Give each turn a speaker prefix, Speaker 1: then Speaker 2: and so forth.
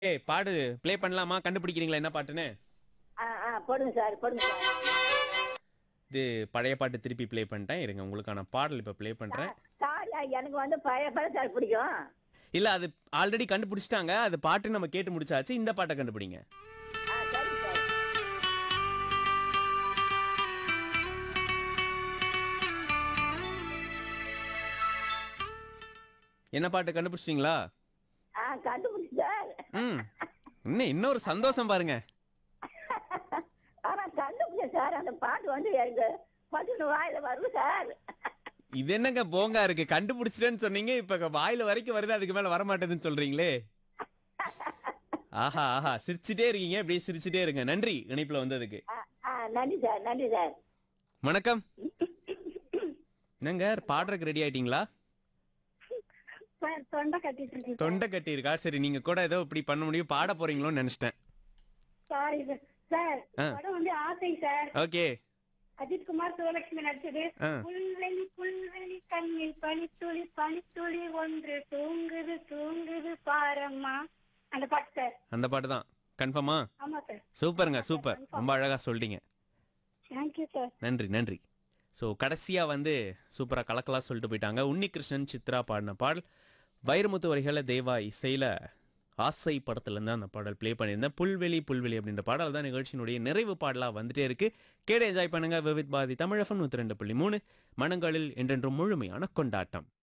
Speaker 1: ஏய் பாடு ப்ளே பண்ணலாமா கண்டுபிடிக்கிறீங்களா என்ன பாட்டுன்னு
Speaker 2: ஆ ஆ போடுங்க சார் போடுங்க சார்
Speaker 1: இது பழைய பாட்டு திருப்பி ப்ளே பண்ணிட்டேன் இருங்க உங்களுக்கான பாடல் இப்போ ப்ளே பண்றேன்
Speaker 2: சார் எனக்கு வந்து பழைய படம் சார் பிடிக்கும்
Speaker 1: இல்ல அது ஆல்ரெடி கண்டுபிடிச்சிட்டாங்க அது பாட்டு நம்ம கேட்டு முடிச்சாச்சு இந்த பாட்டை கண்டுபிடிங்க
Speaker 2: ஆ சரிங்க சார்
Speaker 1: என்ன பாட்டு கண்டுபிடிச்சிட்டீங்களா
Speaker 2: ஆ கண்டுபிடிச்சு சார்
Speaker 1: ம் இன்னும் இன்னொரு சந்தோஷம் பாருங்க
Speaker 2: ஆனா கண்டுபிடிச்சேன் சார் அந்த பாட்டு வந்து எனக்கு பட்டுன்னு வாயில வரும் சார்
Speaker 1: இது என்னங்க போங்கா இருக்கு கண்டுபிடிச்சிட்டேன்னு சொன்னீங்க இப்ப வாயில வரைக்கும் வருது அதுக்கு மேல வர மாட்டேதுன்னு சொல்றீங்களே ஆஹா ஆஹா சிரிச்சுட்டே இருக்கீங்க அப்படியே சிரிச்சுட்டே இருங்க நன்றி இணைப்புல வந்ததுக்கு
Speaker 2: ஆ, ஆ நன்றி சார் நன்றி சார்
Speaker 1: வணக்கம் என்னங்க பாடுறதுக்கு ரெடி ஆயிட்டீங்களா
Speaker 2: சார் தொண்டை கட்டிட்டு இருக்கேன்
Speaker 1: தொண்டை கட்டி இருக்கா சரி நீங்க கூட ஏதோ இப்படி பண்ண முடியும் பாட போறீங்களோன்னு நினைச்சிட்டேன்
Speaker 2: சாரி சார் சார்
Speaker 1: ஆ.
Speaker 2: படம் வந்து ஆசை சார்
Speaker 1: ஓகே
Speaker 2: அஜித் குமார் சிவலட்சுமி நடிச்சது
Speaker 1: ஆ.
Speaker 2: புல்வெளி புல்வெளி கண்ணில் பனித்துளி பனித்துளி ஒன்று தூங்குது தூங்குது பாரம்மா அந்த பாட்டு சார்
Speaker 1: அந்த பாட்டு தான் கன்ஃபார்மா
Speaker 2: ஆமா சார்
Speaker 1: சூப்பருங்க சூப்பர் ரொம்ப அழகா சொல்லிட்டீங்க
Speaker 2: தேங்க்யூ சார்
Speaker 1: நன்றி நன்றி ஸோ கடைசியாக வந்து சூப்பராக கலக்கலாக சொல்லிட்டு போயிட்டாங்க உன்னிகிருஷ்ணன் சித்ரா பாடின பாடல் வைரமுத்து வரிகளை தேவா இசையில் ஆசை படத்துலேருந்து அந்த பாடல் ப்ளே பண்ணியிருந்தேன் புல்வெளி புல்வெளி அப்படின்ற பாடல் தான் நிகழ்ச்சியினுடைய நிறைவு பாடலாக வந்துட்டே இருக்கு கேட என்ஜாய் பண்ணுங்க விவித் பாதி தமிழகம் நூற்றி ரெண்டு புள்ளி மூணு மனங்களில் என்றென்றும் முழுமையான கொண்டாட்டம்